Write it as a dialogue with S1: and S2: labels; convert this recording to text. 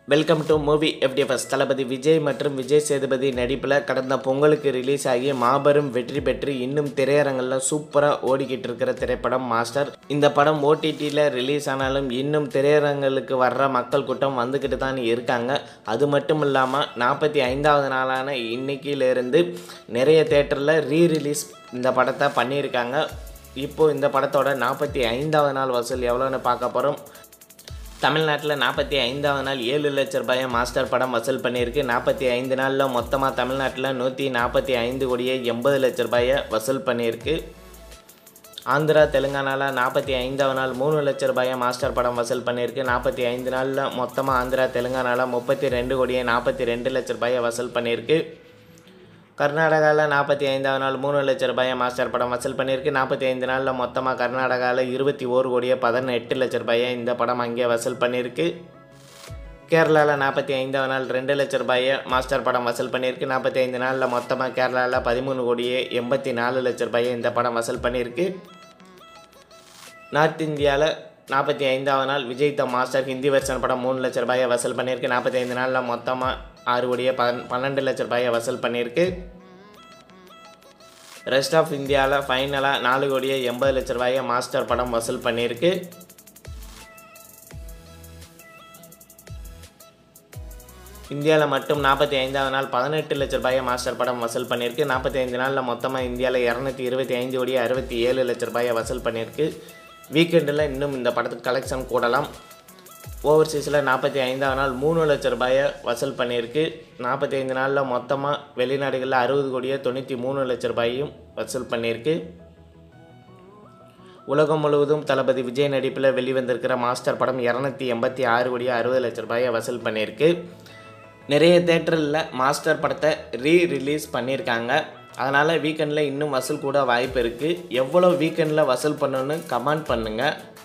S1: welcome to movie FDFS Thalapathy Vijay மற்றும் விஜய் சேதுபதி நடிப்பில் கடந்த பொங்கலுக்கு ரிலீஸ் ஆகி மாபெரும் வெற்றி பெற்று இன்னும் திரையரங்கில் சூப்பராக ஓடிக்கிட்டு இருக்கிற திரைப்படம் மாஸ்டர் இந்த படம் ஓடிடியில் ரிலீஸ் ஆனாலும் இன்னும் திரையரங்களுக்கு வர்ற மக்கள் கூட்டம் வந்துக்கிட்டு தான் இருக்காங்க அது மட்டும் இல்லாமல் நாற்பத்தி ஐந்தாவது நாளான இன்னைக்கிலிருந்து நிறைய தேட்டரில் ரீ ரிலீஸ் இந்த படத்தை பண்ணியிருக்காங்க இப்போது இந்த படத்தோட நாற்பத்தி ஐந்தாவது நாள் வசூல் எவ்வளோன்னு பார்க்க போகிறோம் தமிழ்நாட்டில் நாற்பத்தி ஐந்தாவது நாள் ஏழு லட்ச ரூபாயை மாஸ்டர் படம் வசூல் பண்ணியிருக்கு நாற்பத்தி ஐந்து நாளில் மொத்தமாக தமிழ்நாட்டில் நூற்றி நாற்பத்தி ஐந்து கோடியே எண்பது லட்ச ரூபாயை வசூல் பண்ணியிருக்கு ஆந்திரா தெலுங்கானாவில் நாற்பத்தி ஐந்தாவது நாள் மூணு லட்ச ரூபாயை மாஸ்டர் படம் வசூல் பண்ணியிருக்கு நாற்பத்தி ஐந்து நாளில் மொத்தமாக ஆந்திரா தெலுங்கானாவில் முப்பத்தி ரெண்டு கோடியே நாற்பத்தி ரெண்டு லட்ச ரூபாயை வசூல் பண்ணியிருக்கு கர்நாடகாவில் நாற்பத்தி ஐந்தாவது நாள் மூணு லட்ச ரூபாயை மாஸ்டர் படம் வசூல் பண்ணியிருக்கு நாற்பத்தி ஐந்து நாளில் மொத்தமாக கர்நாடகாவில் இருபத்தி ஓரு கோடியே பதினெட்டு லட்ச ரூபாயை இந்த படம் அங்கே வசூல் பண்ணியிருக்கு கேரளாவில் நாற்பத்தி ஐந்தாவது நாள் ரெண்டு லட்ச ரூபாயை மாஸ்டர் படம் வசூல் பண்ணியிருக்கு நாற்பத்தி ஐந்து நாளில் மொத்தமாக கேரளாவில் பதிமூணு கோடியே எண்பத்தி நாலு லட்ச ரூபாயை இந்த படம் வசூல் பண்ணியிருக்கு நார்த் இந்தியாவில் நாற்பத்தி ஐந்தாவது நாள் Vijay the master Hindi version படம் மூணு லட்ச ரூபாயை வசூல் பண்ணியிருக்கு நாற்பத்தி ஐந்து நாளில் மொத்தமாக ஆறு கோடியே பன் பன்னெண்டு லட்ச ரூபாயை வசூல் பண்ணியிருக்கு ரெஸ்ட் ஆஃப் இந்தியாவில் ஃபைனலாக நாலு கோடியே எண்பது லட்ச ரூபாயை மாஸ்டர் படம் வசூல் பண்ணியிருக்கு இந்தியாவில் மட்டும் நாற்பத்தி ஐந்தாவது நாள் பதினெட்டு லட்ச ரூபாயை மாஸ்டர் படம் வசூல் பண்ணியிருக்கு நாற்பத்தி ஐந்து நாளில் மொத்தமாக இந்தியாவில் இரநூத்தி இருபத்தி ஐந்து கோடியே அறுபத்தி ஏழு லட்ச ரூபாயை வசூல் பண்ணியிருக்கு வீக்கெண்டில் இன்னும் இந்த படத்துக்கு கலெக்ஷன் கூடலாம் ஓவர்சீஸில் நாற்பத்தி ஐந்தாவது நாள் மூணு லட்ச ரூபாயை வசூல் பண்ணியிருக்கு நாற்பத்தி ஐந்து நாளில் மொத்தமாக வெளிநாடுகளில் அறுபது கோடியே தொண்ணூற்றி மூணு லட்ச ரூபாயும் வசூல் பண்ணியிருக்கு உலகம் முழுவதும் தளபதி விஜய் நடிப்பில் வெளிவந்திருக்கிற மாஸ்டர் படம் இரநூத்தி எண்பத்தி ஆறு கோடியே அறுபது லட்ச ரூபாயை வசூல் பண்ணியிருக்கு நிறைய தேட்டரில் மாஸ்டர் படத்தை ரீ ரிலீஸ் பண்ணியிருக்காங்க அதனால் வீக்கெண்டில் இன்னும் வசூல் கூட வாய்ப்பு இருக்குது எவ்வளோ வீக்கெண்டில் வசூல் பண்ணணும்னு கமெண்ட் பண்ணுங்கள்